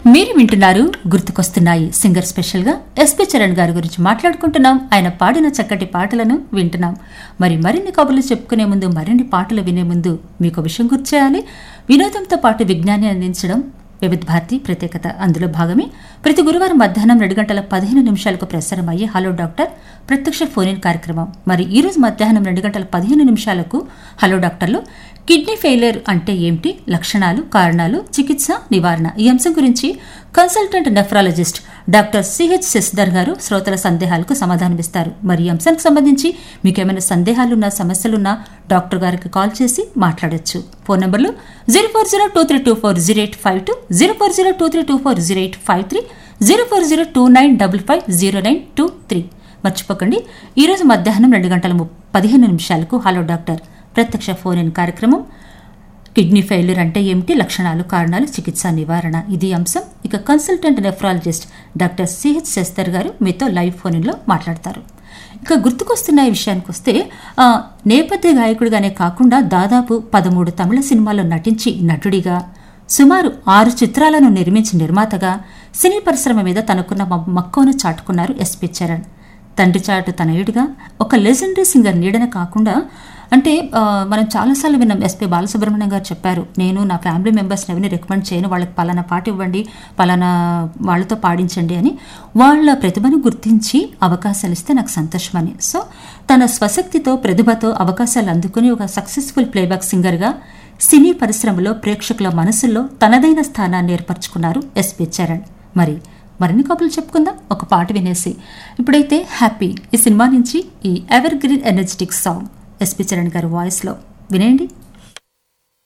మీరు వింటున్నారు గుర్తుకొస్తున్నాయి సింగర్ స్పెషల్ గా ఎస్పి చరణ్ గారి గురించి మాట్లాడుకుంటున్నాం ఆయన పాడిన చక్కటి పాటలను వింటున్నాం మరి మరిన్ని కబుర్లు చెప్పుకునే ముందు మరిన్ని పాటలు వినే ముందు మీకు విషయం గుర్తు చేయాలి వినోదంతో పాటు విజ్ఞాన్ని అందించడం వివిధ భారతి ప్రత్యేకత అందులో భాగమే ప్రతి గురువారం మధ్యాహ్నం రెండు గంటల పదిహేను నిమిషాలకు ప్రసారం అయ్యే హలో డాక్టర్ ప్రత్యక్ష ఫోన్ ఇన్ కార్యక్రమం మరి ఈ రోజు మధ్యాహ్నం రెండు గంటల పదిహేను నిమిషాలకు హలో డాక్టర్లో కిడ్నీ ఫెయిలియర్ అంటే ఏమిటి లక్షణాలు కారణాలు చికిత్స నివారణ ఈ అంశం గురించి consultant nephrologist doctor CH Shashidhar గారు శ్రోతల సందేహాలకు సమాధానమిస్తారు మరి ఈ అంశానికి సంబంధించి మీకు ఏమైనా సందేహాలున్నా సమస్యలున్నా డాక్టర్ గారికి కాల్ చేసి మాట్లాడొచ్చు ఫోన్ నంబర్లు zero four zero two three two four zero eight five two zero four zero two three two four zero eight five three zero four zero two nine double five zero nine two three మర్చిపోకండి ఈరోజు మధ్యాహ్నం రెండు గంటల ము- పదిహేను నిమిషాలకు hello doctor ప్రత్యక్ష phone in కార్యక్రమం కిడ్నీ ఫెయిల్యూర్ అంటే ఏమిటి లక్షణాలు కారణాలు చికిత్స నివారణ ఇది అంశం ఇక కన్సల్టెంట్ నెఫ్రాలజిస్ట్ డాక్టర్ సిహెచ్ శస్తర్ గారు మీతో లైవ్ ఫోన్ లో మాట్లాడతారు ఇక గుర్తుకొస్తున్న ఈ విషయానికి వస్తే ఆ, నేపథ్య గాయకుడిగానే కాకుండా దాదాపు పదమూడు తమిళ సినిమాల్లో నటించి నటుడిగా సుమారు ఆరు చిత్రాలను నిర్మించి నిర్మాతగా సినీ పరిశ్రమ మీద తనకున్న మ- మక్కువను చాటుకున్నారు ఎస్పి చరణ్ తండ్రి చాటు తనయుడిగా ఒక లెజెండరీ సింగర్ నీడన కాకుండా అంటే ఆ, మనం చాలాసార్లు విన్నాం ఎస్పీ బాలసుబ్రహ్మణ్యం గారు చెప్పారు నేను నా ఫ్యామిలీ మెంబర్స్ని ఎవరిని రికమెండ్ చేయను వాళ్ళకి పలానా పాట ఇవ్వండి పలానా వాళ్ళతో పాడించండి అని వాళ్ళ ప్రతిభను గుర్తించి అవకాశాలు ఇస్తే నాకు సంతోషమని సో తన స్వశక్తితో ప్రతిభతో అవకాశాలు అందుకుని ఒక సక్సెస్ఫుల్ ప్లేబ్యాక్ సింగర్గా సినీ పరిశ్రమలో ప్రేక్షకుల మనసుల్లో తనదైన స్థానాన్ని ఏర్పరచుకున్నారు ఎస్పి చరణ్ మరి మరిన్ని కబుర్లు చెప్పుకుందాం ఒక పాట వినేసి ఇప్పుడైతే హ్యాపీ ఈ సినిమా నుంచి ఈ evergreen energetic song SP Charan గారి వాయిస్లో వినేయండి